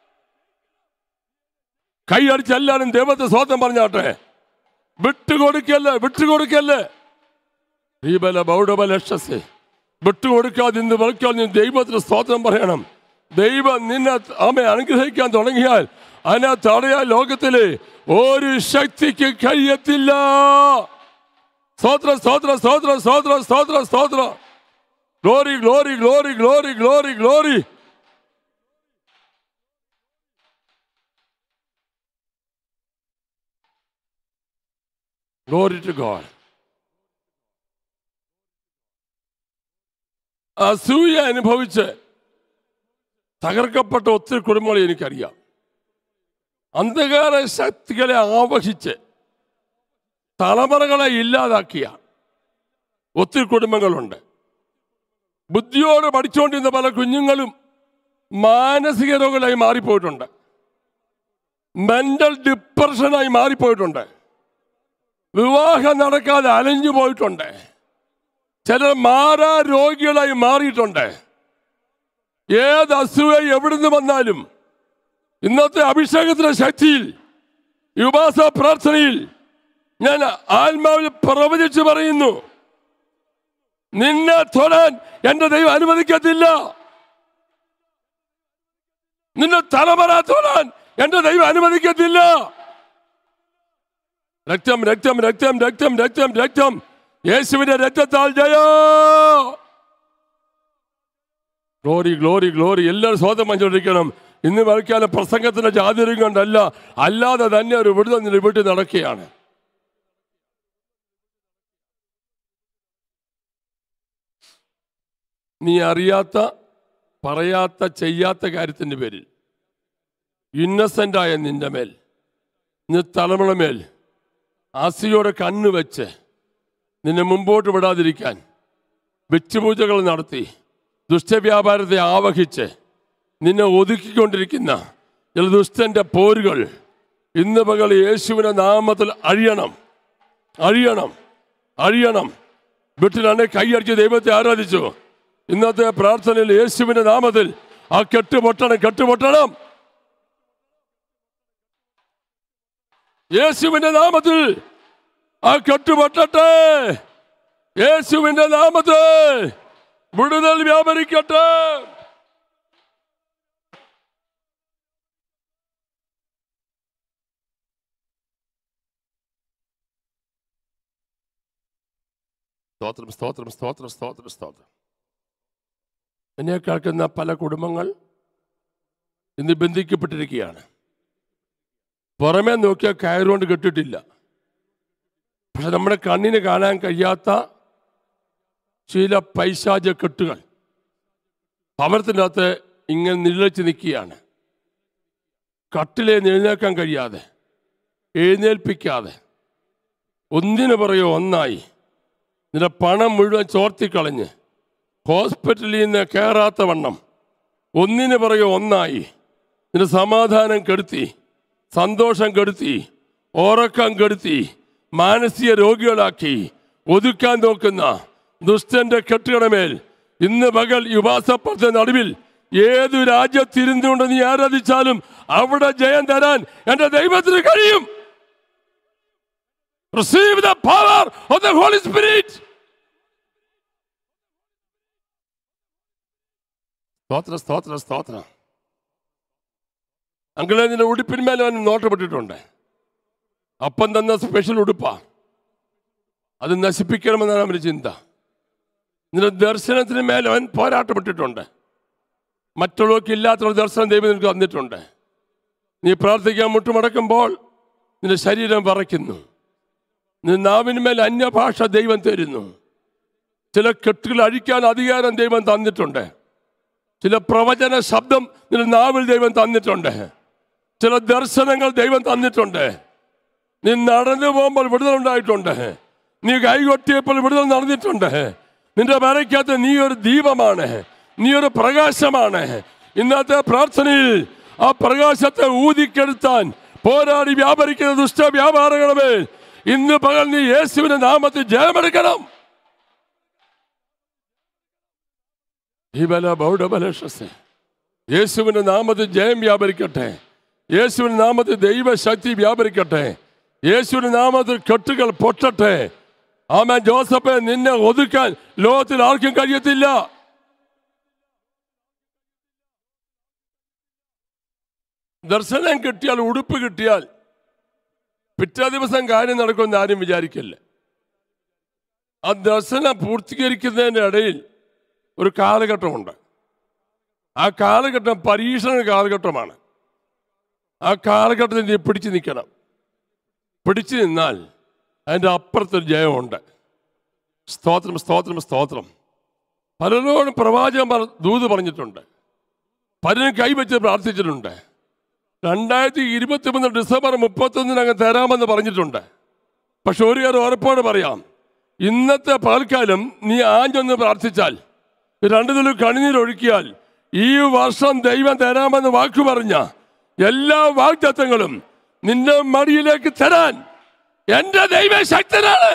കൈയടിച്ച് എല്ലാവരും ദൈവത്തെ സ്വന്തം പറഞ്ഞാട്ടെ വിട്ടുകൊടുക്കല്ലേ വിട്ടുകൊടുക്കല്ലേ ദീപല ബൗഡബലക്ഷസ് വിട്ടുകൊടുക്കാതെ ഇന്ന് വിളിക്കാൻ നീ ദൈവത്തിന് സ്തോത്രം പറയണം ദൈവം നിന്നെ ആമെ അനുഗ്രഹിക്കാൻ തുടങ്ങിയാൽ അതിനെ തടയാൻ ലോകത്തില് ഒരു ശക്തിക്ക് കഴിയത്തില്ല സ്തോത്ര സ്തോത്ര സ്തോത്ര സ്തോത്ര സ്തോത്ര സ്തോത്ര glory glory glory glory glory glory glory to God അസൂയ അനുഭവിച്ച് തകർക്കപ്പെട്ട ഒത്തിരി കുടുംബങ്ങളെ എനിക്കറിയാം അന്ധകാര ശക്തികളെ ആവഹിച്ച് തലമുറകളെ ഇല്ലാതാക്കിയ ഒത്തിരി കുടുംബങ്ങളുണ്ട് ബുദ്ധിയോട് പഠിച്ചുകൊണ്ടിരുന്ന പല കുഞ്ഞുങ്ങളും മാനസിക രോഗികളായി മാറിപ്പോയിട്ടുണ്ട് മെന്റൽ ഡിപ്രഷനായി മാറിപ്പോയിട്ടുണ്ട് വിവാഹം നടക്കാതെ അലഞ്ഞു പോയിട്ടുണ്ട് ചിലർ മാറാ രോഗികളായി മാറിയിട്ടുണ്ട് ഏത് അസുഖ എവിടുന്ന് വന്നാലും ഇന്നത്തെ അഭിഷേകത്തിന്റെ ശക്തിയിൽ ഈ ഉപാസ പ്രാർത്ഥനയിൽ ഞാൻ ആത്മാവിൽ പ്രവചിച്ചു പറയുന്നു നിന്നെ തൊടാൻ എന്റെ ദൈവം അനുവദിക്കത്തില്ല നിന്നെ തലമുറ തൊടാൻ എന്റെ ദൈവം അനുവദിക്കത്തില്ല രക്തം രക്തം രക്തം രക്തം രക്തം രക്തം യേശുവിന്റെ രക്തത്താൽ ജയോ ഗ്ലോറി ഗ്ലോറി ഗ്ലോറി എല്ലാവരും സ്വതം മഞ്ചോണ്ടിരിക്കണം ഇന്ന് വരയ്ക്കാലം പ്രസംഗത്തിന്റെ ചാതുര്യം കൊണ്ടല്ല അല്ലാതെ തന്നെ ഒരു വിടുതൽ നിന്റെ വീട്ടിൽ നടക്കുകയാണ് നീ അറിയാത്ത പറയാത്ത ചെയ്യാത്ത കാര്യത്തിന്റെ പേരിൽ ഇന്നസെന്റായ നിന്റെ മേൽ നിന്റെ തലമുറ മേൽ ആസിയോടെ കണ്ണു വെച്ച് നിന്നെ മുമ്പോട്ട് വിടാതിരിക്കാൻ വെച്ചുപൂജകൾ നടത്തി ദുഷ്ടവ്യാപാരത്തെ ആവഹിച്ച് നിന്നെ ഒതുക്കിക്കൊണ്ടിരിക്കുന്ന ചില ദുഷ്ടന്റെ പോരുകൾ ഇന്ന് പകൽ യേശുവിന്റെ നാമത്തിൽ അഴിയണം അഴിയണം അഴിയണം വീട്ടിലാണ് കൈയടിച്ച് ദൈവത്തെ ആരാധിച്ചു ഇന്നത്തെ പ്രാർത്ഥനയിൽ യേശുവിന്റെ നാമത്തിൽ ആ കെട്ടുപൊട്ടണം കെട്ടുപൊട്ടണം യേശുവിന്റെ നാമത്തിൽ ആ കെട്ടുപൊട്ടട്ടെ യേശുവിന്റെ നാമത്തിൽ വിടുതൽ വ്യാപരിക്കട്ടെ സ്തോത്രം സ്തോത്രം സ്തോത്രം സ്തോത്രം സ്തോത്രം എന്നെ കേൾക്കുന്ന പല കുടുംബങ്ങൾ ഇന്ന് ബന്ധിക്കപ്പെട്ടിരിക്കുകയാണ് പുറമേ നോക്കിയാൽ കയറുകൊണ്ട് കെട്ടിട്ടില്ല പക്ഷെ നമ്മുടെ കണ്ണിന് കാണാൻ കഴിയാത്ത ചില പൈശാച കെട്ടുകൾ ഭവനത്തിൻ്റെ അകത്ത് ഇങ്ങനെ നിഴലിച്ച് നിൽക്കുകയാണ് കട്ടിലെ എഴുന്നേൽക്കാൻ കഴിയാതെ എഴുന്നേൽപ്പിക്കാതെ ഒന്നിനു പറയോ ഒന്നായി നിന്റെ പണം മുഴുവൻ ചോർത്തിക്കളഞ്ഞ് ഹോസ്പിറ്റലിൽ നിന്ന് കയറാത്ത വണ്ണം ഒന്നിനു പറയോ ഒന്നായി നിന്റെ സമാധാനം കെടുത്തി സന്തോഷം കെടുത്തി ഉറക്കം കെടുത്തി മാനസിക രോഗികളാക്കി ഒതുക്കാൻ നോക്കുന്ന ദുഷ്ടന്റെ കെട്ടുകടമേൽ ഇന്ന് പകൽ യുവാസപ്പുറത്തെ നടുവിൽ ഏതു രാജ്യത്തിരുന്നുകൊണ്ട് നീ ആരാധിച്ചാലും അവിടെ ജയം തരാൻ എന്റെ ദൈവത്തിന് കഴിയും Receive the power of the Holy Spirit. സ്തോത്ര സ്തോത്ര സ്തോത്ര അങ്കിളെ നിന്റെ ഉടുപ്പിന്മേൽ അവൻ നോട്ടപ്പെട്ടിട്ടുണ്ട് അപ്പം തന്ന സ്പെഷ്യൽ ഉടുപ്പാ അത് നശിപ്പിക്കണമെന്നാണ് അവന്റെ ചിന്ത നിന്റെ ദർശനത്തിന് മേൽ അവൻ പോരാട്ടപ്പെട്ടിട്ടുണ്ട് മറ്റുള്ളവർക്ക് ഇല്ലാത്തൊരു ദർശനം ദൈവം നിനക്ക് തന്നിട്ടുണ്ട് നീ പ്രാർത്ഥിക്കാൻ മുട്ടുമടക്കുമ്പോൾ നിന്റെ ശരീരം പറയ്ക്കുന്നു നിന്റെ നാവിന്മേൽ അന്യഭാഷ ദൈവം തരുന്നു ചില കെട്ടുകൾ അഴിക്കാൻ അധികാരം ദൈവം തന്നിട്ടുണ്ട് ചില പ്രവചന ശബ്ദം നിന്റെ നാവിൽ ദൈവം തന്നിട്ടുണ്ട് ചില ദർശനങ്ങൾ ദൈവം തന്നിട്ടുണ്ട് നീ നടന്നു പോകുമ്പോൾ വിടുതൽ ഉണ്ടായിട്ടുണ്ട് നീ കൈകൊട്ടിയപ്പോൾ വിടുതൽ നടന്നിട്ടുണ്ട് നിന്റെ വരയ്ക്കകത്ത് നീ ഒരു ദീപമാണ് നീ ഒരു പ്രകാശമാണ് ഇന്നത്തെ പ്രാർത്ഥനയിൽ ആ പ്രകാശത്തെ ഊതിക്കെടുത്താൻ പോരാടി വ്യാപരിക്കുന്ന ദുഷ്ട വ്യാപാരങ്ങളെ ഇന്ന് പകൽ നീ യേശുവിന്റെ നാമത്തിൽ ജയമെടുക്കണം ഈ ബല ബൗഡബലശസ് യേശുവിന്റെ നാമത്തിൽ ജയം വ്യാപരിക്കട്ടെ യേശുവിന്റെ നാമത്തിൽ ദൈവശക്തി വ്യാപരിക്കട്ടെ യേശുവിന്റെ നാമത്തിൽ കെട്ടുകൾ പൊട്ടട്ടെ ആമൻ ജോസഫെ നിന്നെ ഒതുക്കാൻ ലോകത്തിൽ ആർക്കും കഴിയത്തില്ല ദർശനം കിട്ടിയാൽ ഉടുപ്പ് കിട്ടിയാൽ പിറ്റേ ദിവസം കാര്യം നടക്കുമെന്ന് ആരും വിചാരിക്കില്ല ആ ദർശനം പൂർത്തീകരിക്കുന്നതിൻ്റെ ഇടയിൽ ഒരു കാലഘട്ടമുണ്ട് ആ കാലഘട്ടം പരീക്ഷണ കാലഘട്ടമാണ് ആ കാലഘട്ടത്തിൽ നീ പിടിച്ചു നിൽക്കണം പിടിച്ചു നിന്നാൽ അതിൻ്റെ അപ്പുറത്തൊരു ജയമുണ്ട് സ്തോത്രം സ്തോത്രം സ്തോത്രം പലരോടും പ്രവാചകൻ പറ- ദൂത് പറഞ്ഞിട്ടുണ്ട് പലരും കൈവച്ച് പ്രാർത്ഥിച്ചിട്ടുണ്ട് രണ്ടായിരത്തി ഇരുപത്തി മൂന്ന് ഡിസംബർ മുപ്പത്തൊന്നിനകം തരാമെന്ന് പറഞ്ഞിട്ടുണ്ട് പക്ഷെ ഒരു കാര്യം ഉറപ്പോടെ പറയാം ഇന്നത്തെ പകൽക്കാലം നീ ആഞ്ഞൊന്ന് പ്രാർത്ഥിച്ചാൽ രണ്ടു തുള്ളി കണ്ണുനീരൊഴുക്കിയാൽ ഈ വർഷം ദൈവം തരാമെന്ന് വാക്കു പറഞ്ഞ എല്ലാ വാഗ്ദത്തങ്ങളും നിന്റെ മടിയിലേക്ക് തരാൻ എന്റെ ദൈവ ശക്തനാണ്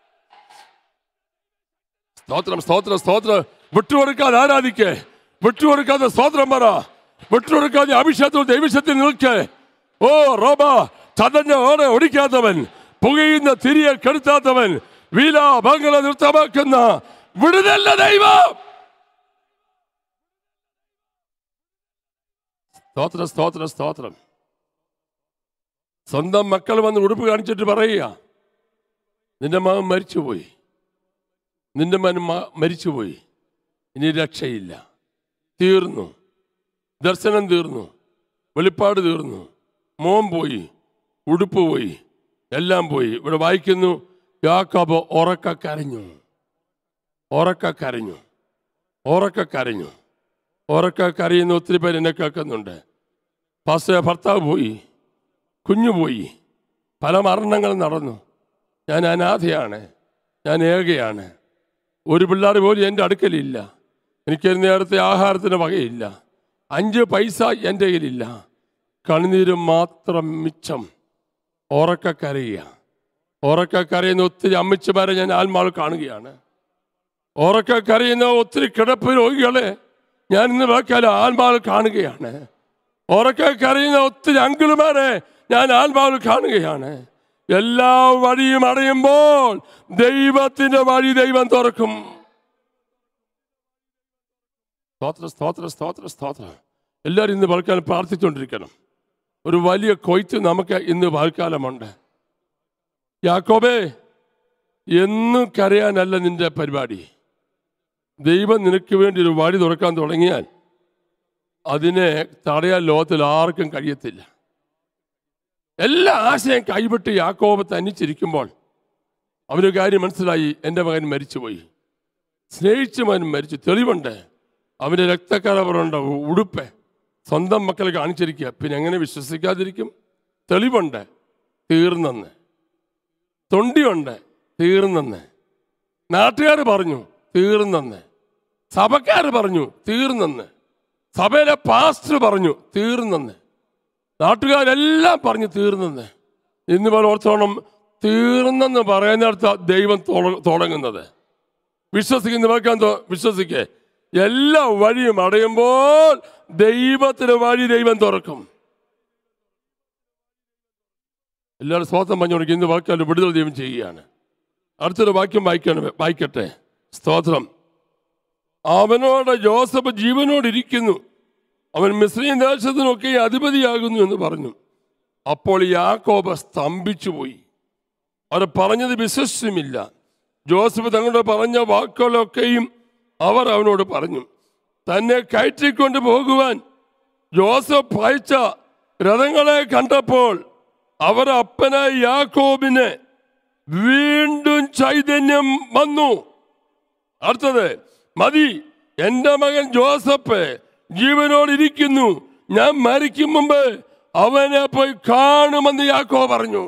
സ്തോത്രം സ്തോത്രം സ്തോത്രം വിട്ടുകൊടുക്കാതെ ആരാധിക്കേ വിട്ടുകൊടുക്കാതെ സ്തോത്രം പറ വിട്ടുകൊടുക്കാതെ അഭിഷേകത്തിൽ ദൈവശത്തിൽ നിൽക്കേ ഓ റോബ ചതഞ്ഞ ഓടെ ഒടിക്കാത്തവൻ പുകയുന്ന തിരിയെ കെടുത്താത്തവൻ വീല ഭംഗല നൃത്തമാക്കുന്ന വിടുതല്ല ദൈവം സ്തോത്രം സ്തോത്രം സ്തോത്രം സ്വന്തം മക്കൾ വന്ന് ഉടുപ്പ് കാണിച്ചിട്ട് പറയുക നിന്റെ മകൻ മരിച്ചുപോയി നിന്റെ മകൻ മ- മരിച്ചുപോയി ഇനി രക്ഷയില്ല തീർന്നു ദർശനം തീർന്നു വെളിപ്പാട് തീർന്നു മോൻ പോയി ഉടുപ്പ് പോയി എല്ലാം പോയി ഇവിടെ വായിക്കുന്നു യാക്കോബ് ഉറക്ക കരഞ്ഞു ഉറക്ക കരഞ്ഞു ഉറക്ക കരഞ്ഞു ഉറക്ക കരയുന്ന ഒത്തിരി പേര് എന്നെ കേൾക്കുന്നുണ്ട് പാസ്റ്റേ ഭർത്താവ് പോയി കുഞ്ഞു പോയി പല മരണങ്ങൾ നടന്നു ഞാൻ അനാഥയാണ് ഞാൻ ഏകയാണ് ഒരു പിള്ളേർ പോലും എൻ്റെ അടുക്കലില്ല എനിക്ക് നേരത്തെ ആഹാരത്തിന് വകയില്ല അഞ്ച് പൈസ എൻ്റെ കയ്യിലില്ല കണ്ണുനീര് മാത്രം മിച്ചം ഉറക്ക കരയുക ഉറക്ക കരയുന്ന ഒത്തിരി അമ്മച്ചിമാരെ ഞാൻ ആത്മാവ് കാണുകയാണ് ഉറക്ക കരയുന്ന ഒത്തിരി കിടപ്പ് രോഗികളെ ഞാൻ ഇന്ന് വാക്കാൽ ആത്മാവ് കാണുകയാണ് ഉറക്ക കരയുന്ന ഒത്തിരി അങ്കിളുമാരെ ഞാൻ ആത്മാവിൽ കാണുകയാണ് എല്ലാ വഴിയും അടയുമ്പോൾ ദൈവത്തിന്റെ വഴി ദൈവം തുറക്കും സ്തോത്ര സ്തോത്ര സ്തോത്ര സ്തോത്ര എല്ലാവരും ഇന്ന് പൽക്കാലം പ്രാർത്ഥിച്ചുകൊണ്ടിരിക്കണം ഒരു വലിയ കൊയ്ത്ത് നമുക്ക് ഇന്ന് പൽക്കാലമുണ്ട് യാക്കോബേ എന്നും കരയാനല്ല നിന്റെ പരിപാടി ദൈവം നിനക്ക് വേണ്ടി ഒരു വഴി തുറക്കാൻ തുടങ്ങിയാൽ അതിനെ തടയാൻ ലോകത്തിൽ ആർക്കും കഴിയത്തില്ല എല്ലാ ആശയം കൈവിട്ട് യാക്കോബ് തന്നിച്ചിരിക്കുമ്പോൾ അവന് കാര്യം മനസ്സിലായി എൻ്റെ മകൻ മരിച്ചുപോയി സ്നേഹിച്ച മകൻ മരിച്ചു തെളിവുണ്ട് അവൻ്റെ രക്തക്കറവറുണ്ട് ഉടുപ്പ് സ്വന്തം മക്കളെ കാണിച്ചിരിക്കുക പിന്നെ എങ്ങനെ വിശ്വസിക്കാതിരിക്കും തെളിവുണ്ട് തീർന്നെന്ന് തൊണ്ടിയുണ്ട് തീർന്നെന്ന് നാട്ടുകാർ പറഞ്ഞു തീർന്നെന്ന് സഭക്കാർ പറഞ്ഞു തീർന്നെന്ന് സഭയിലെ പാസ്റ്റർ പറഞ്ഞു തീർന്നെന്ന് നാട്ടുകാരെല്ലാം പറഞ്ഞു തീർന്നെന്ന് ഇന്ന് പോലെ ഓർത്തോണം തീർന്നെന്ന് പറയുന്നിടത്ത് ദൈവം തുട- തുടങ്ങുന്നത് വിശ്വസിക്കുന്നവർക്ക് എന്തോ വിശ്വസിക്കേ എല്ലാ വഴിയും അടയുമ്പോൾ ദൈവത്തിന് വഴി ദൈവം തുറക്കും എല്ലാവരും സ്വന്തം പറഞ്ഞു ഇന്ന് വാക്കാൽ വിടുതൽ ദൈവം ചെയ്യുകയാണ് അടുത്തൊരു വാക്യം വായിക്കണം വായിക്കട്ടെ സ്തോത്രം അവനോട് ജോസഫ് ജീവനോടിരിക്കുന്നു അവൻ മിശ്രീം ദേശത്തിനൊക്കെ അധിപതിയാകുന്നു എന്ന് പറഞ്ഞു അപ്പോൾ യാക്കോബ് സ്തംഭിച്ചു പോയി അവർ പറഞ്ഞത് വിശ്വസിച്ചുമില്ല ജോസഫ് തങ്ങളുടെ പറഞ്ഞ വാക്കുകളൊക്കെയും അവർ അവനോട് പറഞ്ഞു തന്നെ കയറ്റിക്കൊണ്ട് പോകുവാൻ ജോസഫ് അയച്ച രഥങ്ങളെ കണ്ടപ്പോൾ അവർ അപ്പനായ യാക്കോബിന് വീണ്ടും ചൈതന്യം വന്നു അടുത്തത് മതി എൻ്റെ മകൻ ജോസഫ് ജീവനോടിരിക്കുന്നു ഞാൻ മരിക്കും മുമ്പ് അവനെ പോയി കാണുമെന്ന് യാക്കോ പറഞ്ഞു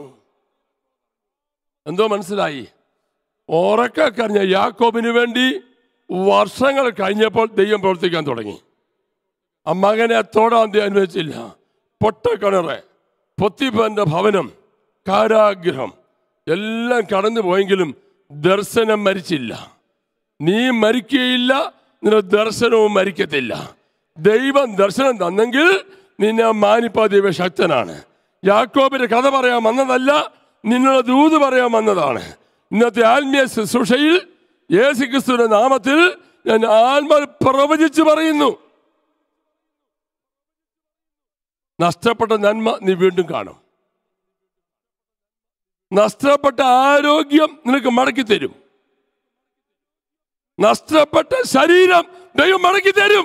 എന്തോ മനസ്സിലായി ഉറക്കെ കറിഞ്ഞ യാക്കോബിന് വേണ്ടി വർഷങ്ങൾ കഴിഞ്ഞപ്പോൾ ദൈവം പ്രവർത്തിക്കാൻ തുടങ്ങി ആ മകനെ തൊടാൻ ദൈവം അനുവദിച്ചില്ല പൊട്ടക്കിണറ് പൊത്തിപ്പന്റെ ഭവനം കാരാഗ്രഹം എല്ലാം കടന്നു പോയെങ്കിലും ദർശനം മരിച്ചില്ല നീ മരിക്കുകയില്ല നിന്റെ ദർശനവും മരിക്കത്തില്ല ദൈവം ദർശനം തന്നെങ്കിൽ നിന്നെ മാനിപ്പാ ദൈവ ശക്തനാണ് യാക്കോബിന്റെ കഥ പറയാൻ വന്നതല്ല നിന്നുള്ള ദൂത് പറയാൻ വന്നതാണ് ഇന്നത്തെ ആത്മീയ ശുശ്രൂഷയിൽ യേശു ക്രിസ്തുവിന്റെ നാമത്തിൽ ഞാൻ ആത്മ പ്രവചിച്ച് പറയുന്നു നഷ്ടപ്പെട്ട നന്മ നീ വീണ്ടും കാണും നഷ്ടപ്പെട്ട ആരോഗ്യം നിനക്ക് മടക്കി തരും നഷ്ടപ്പെട്ട ശരീരം ദൈവം മടക്കി തരും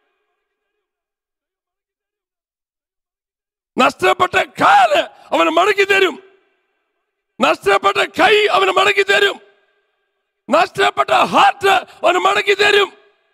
നഷ്ടപ്പെട്ട കാല് അവന് മടക്കി തരും നഷ്ടപ്പെട്ട കൈ അവന് മടക്കി തരും നഷ്ടപ്പെട്ട ഹാർട്ട് അവന് മടക്കി തരും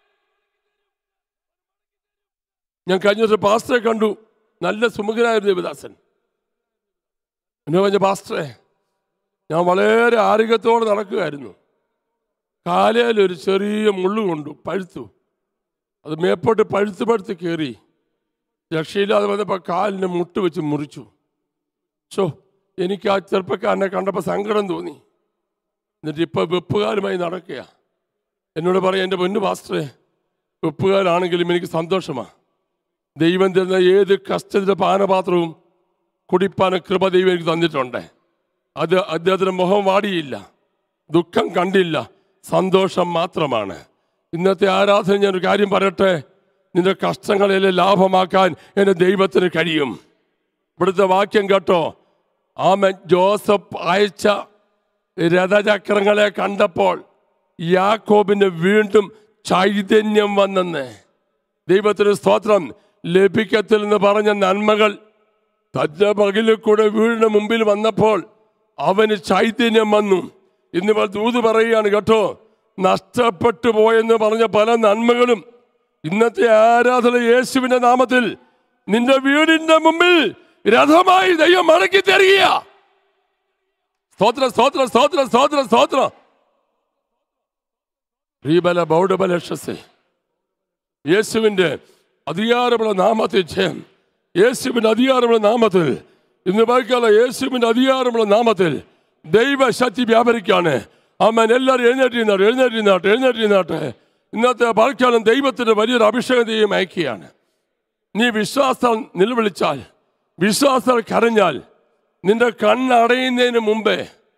ഞാൻ കഴിഞ്ഞ ദിവസം പാസ്റ്ററെ കണ്ടു നല്ല സുമുഖനായ ഒരു ദേവദാസൻ എന്നെ പറഞ്ഞ പാസ്റ്ററെ ഞാൻ വളരെ ആരോഗ്യത്തോടെ നടക്കുകയായിരുന്നു കാലയിൽ ഒരു ചെറിയ മുള്ളു കൊണ്ടു പഴുത്തു അത് മേപ്പോട്ട് പഴുത്ത് പഴുത്ത് കയറി രക്ഷയില്ലാതെ വന്നപ്പോൾ കാലിന് മുട്ട് വെച്ച് മുറിച്ചു ഷോ എനിക്ക് ആ ചെറുപ്പക്കാരനെ കണ്ടപ്പോൾ സങ്കടം തോന്നി എന്നിട്ട് ഇപ്പോൾ വെപ്പുകാരുമായി നടക്കുക എന്നോട് പറയാം എൻ്റെ പൊന്നു പാസ്റ്ററെ വെപ്പുകാരാണെങ്കിലും എനിക്ക് സന്തോഷമാണ് ദൈവം തരുന്ന ഏത് കഷ്ടത്തിൻ്റെ പാനപാത്രവും കുടിപ്പാന കൃപ ദൈവം എനിക്ക് തന്നിട്ടുണ്ട് അത് അദ്ദേഹത്തിന് മുഖം വാടിയില്ല ദുഃഖം കണ്ടില്ല സന്തോഷം മാത്രമാണ് ഇന്നത്തെ ആരാധന ഞാനൊരു കാര്യം പറയട്ടെ നിന്റെ കഷ്ടങ്ങളെല്ലാം ലാഭമാക്കാൻ എൻ്റെ ദൈവത്തിന് കഴിയും ഇവിടുത്തെ വാക്യം കേട്ടോ ആമൻ ജോസഫ് അയച്ച രഥചക്രങ്ങളെ കണ്ടപ്പോൾ യാക്കോബിന് വീണ്ടും ചൈതന്യം വന്നെന്ന് ദൈവത്തിന് സ്തോത്രം ലഭിക്കത്തിൽ എന്ന് പറഞ്ഞ നന്മകൾ തന്റെ പകലിൽ കൂടെ വീടിന് മുമ്പിൽ വന്നപ്പോൾ അവന് ചൈതന്യം വന്നു ഇന്നിപ്പോൾ ദൂത് പറയുകയാണ് കേട്ടോ നഷ്ടപ്പെട്ടു പോയെന്ന് പറഞ്ഞ പല നന്മകളും ഇന്നത്തെ ആരാധന യേശുവിന്റെ നാമത്തിൽ നിന്റെ വീടിന്റെ മുമ്പിൽ രഥമായി ദൈവം മടക്കി തരിക സ്തോത്ര സ്തോത്ര സ്തോത്ര സ്തോത്ര സ്തോത്ര റീബല ബൗഡബലക്ഷസേ യേശുവിൻ്റെ അധികാരമുള്ള നാമത്തിൽ ജയം യേശുവിൻ്റെ അധികാരമുള്ള നാമത്തിൽ ഇന്ന് ബാക്കിയുള്ള യേശുവിൻ്റെ അധികാരമുള്ള നാമത്തിൽ ദൈവശക്തി വ്യാപരിക്കാണ് അമ്മൻ എല്ലാവരും എഴുന്നേറ്റിരുന്നാട്ടെ എഴുന്നേറ്റിരുന്നാട്ടെ എഴുന്നേറ്റിരുന്നാട്ടെ ഇന്നത്തെ ബാൽക്കാലം ദൈവത്തിൻ്റെ വലിയൊരു അഭിഷേകം ദൈവം അയക്കുകയാണ് നീ വിശ്വാസം നിലവിളിച്ചാൽ വിശ്വാസം കരഞ്ഞാൽ നിന്റെ കണ്ണടയുന്നതിന് മുമ്പേ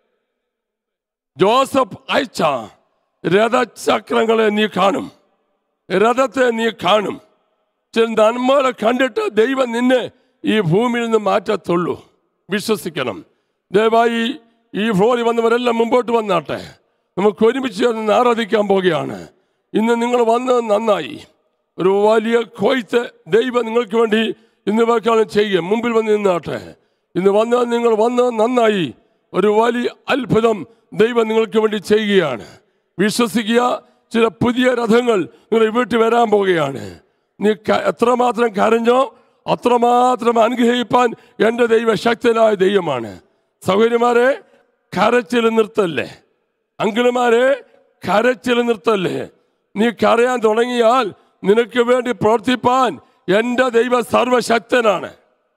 ജോസഫ് അയച്ച രഥചക്രങ്ങളെ നീ കാണും രഥത്തെ നീ കാണും ചില നന്മകളെ കണ്ടിട്ട് ദൈവം നിന്നെ ഈ ഭൂമിയിൽ നിന്ന് മാറ്റത്തുള്ളൂ വിശ്വസിക്കണം ദയവായി ഈ ഫ്ലോറിൽ വന്നവരെല്ലാം മുമ്പോട്ട് വന്നാട്ടെ നമുക്ക് ഒരുമിച്ച് ചേർന്ന് ആരാധിക്കാൻ പോവുകയാണ് ഇന്ന് നിങ്ങൾ വന്നത് നന്നായി ഒരു വലിയ കൊയ്ത്ത് ദൈവം നിങ്ങൾക്ക് വേണ്ടി ഇന്ന് വാക്കാലം ചെയ്യുക മുമ്പിൽ വന്ന് നിന്നാട്ടെ ഇന്ന് വന്ന നിങ്ങൾ വന്നത് നന്നായി ഒരു വലിയ അത്ഭുതം ദൈവം നിങ്ങൾക്ക് വേണ്ടി ചെയ്യുകയാണ് വിശ്വസിക്കുക ചില പുതിയ രഥങ്ങൾ നിങ്ങൾ വീട്ടിൽ വരാൻ പോവുകയാണ് നീ ക- എത്രമാത്രം കരഞ്ഞോ അത്രമാത്രം അനുഗ്രഹിപ്പാൻ എൻ്റെ ദൈവ ശക്തനായ ദൈവമാണ് സൗകര്യമാരെ കരച്ചിൽ നിർത്തല്ലേ അങ്കിളുമാരെ കരച്ചിൽ നിർത്തല്ലേ നീ കരയാൻ തുടങ്ങിയാൽ നിനക്ക് വേണ്ടി പ്രവർത്തിപ്പാൻ എൻ്റെ ദൈവ സർവശക്തനാണ്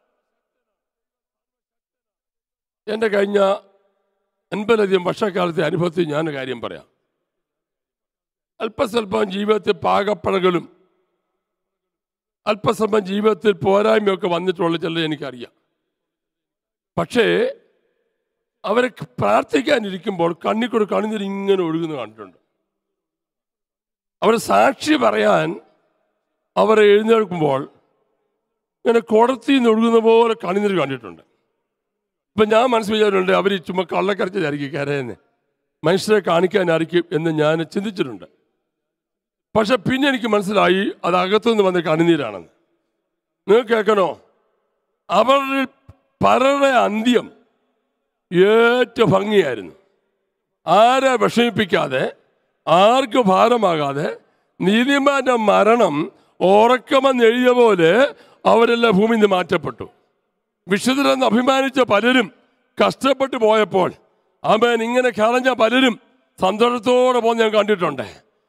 എൻ്റെ കഴിഞ്ഞ അൻപതിലധികം വർഷക്കാലത്തെ അനുഭവത്തിൽ ഞാൻ ഒരു കാര്യം പറയാം അല്പസ്വല്പം ജീവിതത്തിൽ പാകപ്പഴകളും അല്പസ്വല്പം ജീവിതത്തിൽ പോരായ്മയൊക്കെ വന്നിട്ടുള്ള ചിലത് എനിക്കറിയാം പക്ഷേ അവരെ പ്രാർത്ഥിക്കാനിരിക്കുമ്പോൾ കണ്ണിക്കൂടെ കണ്ണുനീര് ഇങ്ങനെ ഒഴുകുന്ന കണ്ടിട്ടുണ്ട് അവർ സാക്ഷി പറയാൻ അവരെ എഴുന്നേൽക്കുമ്പോൾ ഇങ്ങനെ കുടത്തിൽ നിന്ന് ഒഴുകുന്ന പോലെ കണ്ണുനീര് കണ്ടിട്ടുണ്ട് ഇപ്പം ഞാൻ മനസ്സ് വിചാരിച്ചിട്ടുണ്ട് അവർ ചുമ്മാ കള്ളക്കരച്ചിലായിരിക്കും കരയെന്ന് മനുഷ്യരെ കാണിക്കാനായിരിക്കും എന്ന് ഞാൻ ചിന്തിച്ചിട്ടുണ്ട് പക്ഷെ പിന്നെ എനിക്ക് മനസ്സിലായി അത് അകത്തുനിന്ന് വന്ന കണ്ണുനീരാണെന്ന് നിങ്ങൾക്ക് കേൾക്കണോ അവരുടെ പലരുടെ അന്ത്യം ഏറ്റവും ഭംഗിയായിരുന്നു ആരെ വിഷമിപ്പിക്കാതെ ആർക്ക് ഭാരമാകാതെ നീതിമാന്റെ മരണം ഉറക്കമെന്ന് എഴുതിയ പോലെ അവരെല്ലാം ഭൂമിയിൽ നിന്ന് മാറ്റപ്പെട്ടു വിശുദ്ധരെന്ന് അഭിമാനിച്ച പലരും കഷ്ടപ്പെട്ടു പോയപ്പോൾ അവൻ ഇങ്ങനെ കളഞ്ഞ പലരും സന്തോഷത്തോടെ പോകുന്ന ഞാൻ കണ്ടിട്ടുണ്ട്